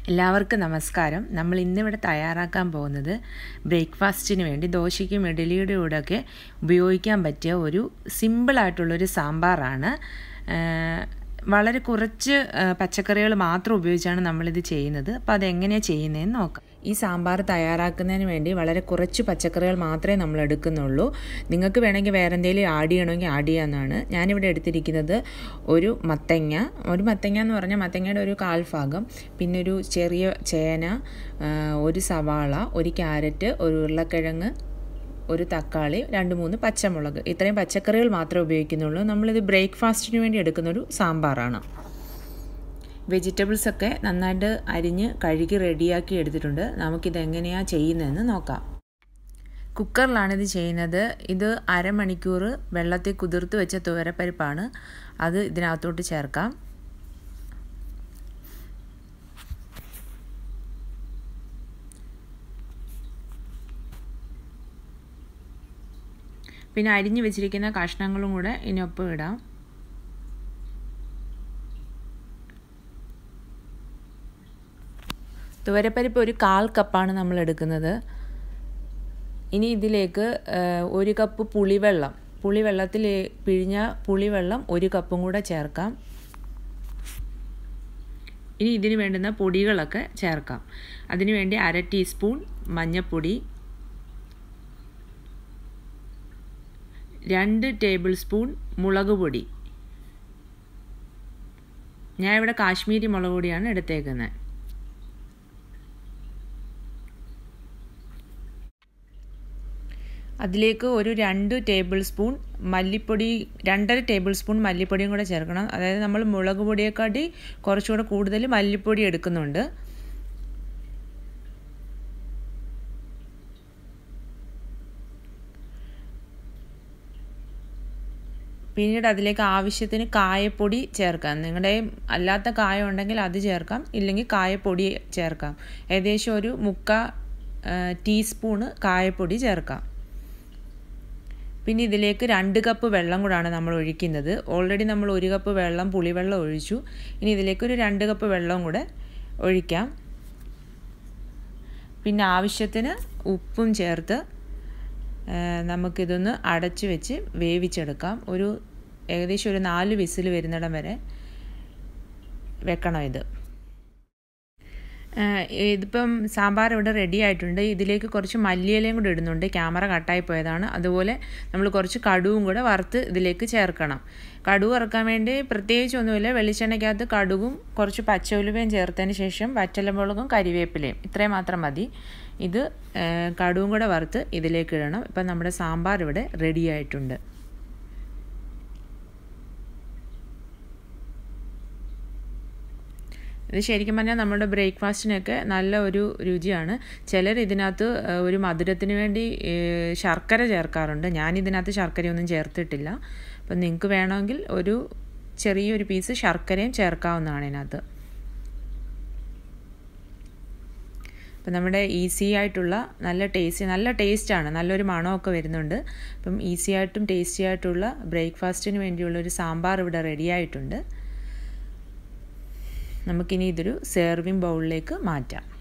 എല്ലാവർക്കും നമസ്കാരം നമ്മൾ ഇന്നിവിടെ തയ്യാറാക്കാൻ പോകുന്നത് ബ്രേക്ക്ഫാസ്റ്റിന് വേണ്ടി ദോശയ്ക്കും ഇഡലിയുടെ കൂടെയൊക്കെ ഉപയോഗിക്കാൻ പറ്റിയ ഒരു സിമ്പിളായിട്ടുള്ളൊരു സാമ്പാറാണ് വളരെ കുറച്ച് പച്ചക്കറികൾ മാത്രം ഉപയോഗിച്ചാണ് നമ്മളിത് ചെയ്യുന്നത് അപ്പോൾ അതെങ്ങനെയാണ് ചെയ്യുന്നതെന്ന് നോക്കാം ഈ സാമ്പാർ തയ്യാറാക്കുന്നതിന് വേണ്ടി വളരെ കുറച്ച് പച്ചക്കറികൾ മാത്രമേ നമ്മൾ എടുക്കുന്നുള്ളൂ നിങ്ങൾക്ക് വേണമെങ്കിൽ വേറെ എന്തെങ്കിലും ആഡ് ചെയ്യണമെങ്കിൽ ആഡ് ചെയ്യാവുന്നതാണ് ഞാനിവിടെ എടുത്തിരിക്കുന്നത് ഒരു മത്തങ്ങ ഒരു മത്തങ്ങ എന്ന് പറഞ്ഞാൽ മത്തങ്ങയുടെ ഒരു കാൽഭാഗം പിന്നെ ഒരു ചെറിയ ചേന ഒരു സവാള ഒരു ക്യാരറ്റ് ഒരു ഉരുളക്കിഴങ്ങ് ഒരു തക്കാളി രണ്ട് മൂന്ന് പച്ചമുളക് ഇത്രയും പച്ചക്കറികൾ മാത്രമേ ഉപയോഗിക്കുന്നുള്ളൂ നമ്മളിത് ബ്രേക്ക്ഫാസ്റ്റിന് വേണ്ടി എടുക്കുന്നൊരു സാമ്പാറാണ് വെജിറ്റബിൾസ് ഒക്കെ നന്നായിട്ട് അരിഞ്ഞ് കഴുകി റെഡിയാക്കി എടുത്തിട്ടുണ്ട് നമുക്കിത് എങ്ങനെയാണ് ചെയ്യുന്നതെന്ന് നോക്കാം കുക്കറിലാണ് ഇത് ചെയ്യുന്നത് ഇത് അരമണിക്കൂർ വെള്ളത്തിൽ കുതിർത്ത് വെച്ച തുവരപ്പരിപ്പാണ് അത് ഇതിനകത്തോട്ട് ചേർക്കാം പിന്നെ അരിഞ്ഞു വെച്ചിരിക്കുന്ന കഷ്ണങ്ങളും കൂടെ ഇതിനൊപ്പം ഇടാം തുവരപ്പരിപ്പ് ഒരു കാൽ കപ്പാണ് നമ്മൾ എടുക്കുന്നത് ഇനി ഇതിലേക്ക് ഒരു കപ്പ് പുളിവെള്ളം പുളിവെള്ളത്തിൽ പിഴിഞ്ഞ പുളിവെള്ളം ഒരു കപ്പും കൂടെ ചേർക്കാം ഇനി ഇതിന് വേണ്ടുന്ന പൊടികളൊക്കെ ചേർക്കാം അതിനു വേണ്ടി അര ടീസ്പൂൺ മഞ്ഞൾപ്പൊടി രണ്ട് ടേബിൾ സ്പൂൺ മുളക് പൊടി ഞാൻ ഇവിടെ കാശ്മീരി മുളക് പൊടിയാണ് എടുത്തേക്കുന്നത് അതിലേക്ക് ഒരു രണ്ട് ടേബിൾ സ്പൂൺ മല്ലിപ്പൊടി രണ്ടര ടേബിൾ സ്പൂൺ മല്ലിപ്പൊടിയും കൂടെ ചേർക്കണം അതായത് നമ്മൾ മുളക് പൊടിയെക്കാട്ടി കുറച്ചുകൂടെ കൂടുതൽ മല്ലിപ്പൊടി എടുക്കുന്നുണ്ട് പിന്നീട് അതിലേക്ക് ആവശ്യത്തിന് കായപ്പൊടി ചേർക്കാം നിങ്ങളുടെ അല്ലാത്ത കായം ഉണ്ടെങ്കിൽ അത് ചേർക്കാം ഇല്ലെങ്കിൽ കായപ്പൊടി ചേർക്കാം ഏകദേശം ഒരു മുക്ക ടീസ്പൂണ് കായപ്പൊടി ചേർക്കാം പിന്നെ ഇതിലേക്ക് രണ്ട് കപ്പ് വെള്ളം കൂടാണ് നമ്മൾ ഒഴിക്കുന്നത് ഓൾറെഡി നമ്മൾ ഒരു കപ്പ് വെള്ളം പുളിവെള്ളം ഒഴിച്ചു ഇനി ഇതിലേക്ക് ഒരു രണ്ട് കപ്പ് വെള്ളം കൂടെ ഒഴിക്കാം പിന്നെ ആവശ്യത്തിന് ഉപ്പും ചേർത്ത് നമുക്കിതൊന്ന് അടച്ചു വെച്ച് വേവിച്ചെടുക്കാം ഒരു ഏകദേശം ഒരു നാല് വിസിൽ വരുന്നിടം വരെ വെക്കണം ഇത് ഇതിപ്പം സാമ്പാർ ഇവിടെ റെഡി ആയിട്ടുണ്ട് ഇതിലേക്ക് കുറച്ച് മല്ലിയിലയും കൂടെ ഇടുന്നുണ്ട് ക്യാമറ കട്ടായി പോയതാണ് അതുപോലെ നമ്മൾ കുറച്ച് കടുവും കൂടെ വറുത്ത് ഇതിലേക്ക് ചേർക്കണം കടുവ് വറുക്കാൻ വേണ്ടി പ്രത്യേകിച്ച് ഒന്നുമില്ല വെളിച്ചെണ്ണയ്ക്കകത്ത് കടുകും കുറച്ച് പച്ചയുലുവയും ചേർത്തതിന് ശേഷം വറ്റലമുളകും കരിവേപ്പിലയും ഇത്രയും മാത്രം മതി ഇത് കടുവും കൂടെ വറുത്ത് ഇതിലേക്ക് ഇടണം ഇപ്പം നമ്മുടെ സാമ്പാർ ഇവിടെ റെഡി ആയിട്ടുണ്ട് ഇത് ശരിക്കും പറഞ്ഞാൽ നമ്മുടെ ബ്രേക്ക്ഫാസ്റ്റിനൊക്കെ നല്ല ഒരു രുചിയാണ് ചിലർ ഇതിനകത്ത് ഒരു മധുരത്തിന് വേണ്ടി ശർക്കര ചേർക്കാറുണ്ട് ഞാൻ ഇതിനകത്ത് ശർക്കരയൊന്നും ചേർത്തിട്ടില്ല അപ്പം നിങ്ങൾക്ക് വേണമെങ്കിൽ ഒരു ചെറിയൊരു പീസ് ശർക്കരയും ചേർക്കാവുന്നതാണ് ഇതിനകത്ത് അപ്പം നമ്മുടെ ഈസി ആയിട്ടുള്ള നല്ല ടേസ്റ്റി നല്ല ടേസ്റ്റാണ് നല്ലൊരു മണമൊക്കെ വരുന്നുണ്ട് അപ്പം ഈസി ആയിട്ടും ടേസ്റ്റി ആയിട്ടുള്ള ബ്രേക്ക്ഫാസ്റ്റിന് വേണ്ടിയുള്ള ഒരു സാമ്പാർ ഇവിടെ റെഡി ആയിട്ടുണ്ട് നമുക്കിനി ഇതൊരു സെർവിങ് ബൗളിലേക്ക് മാറ്റാം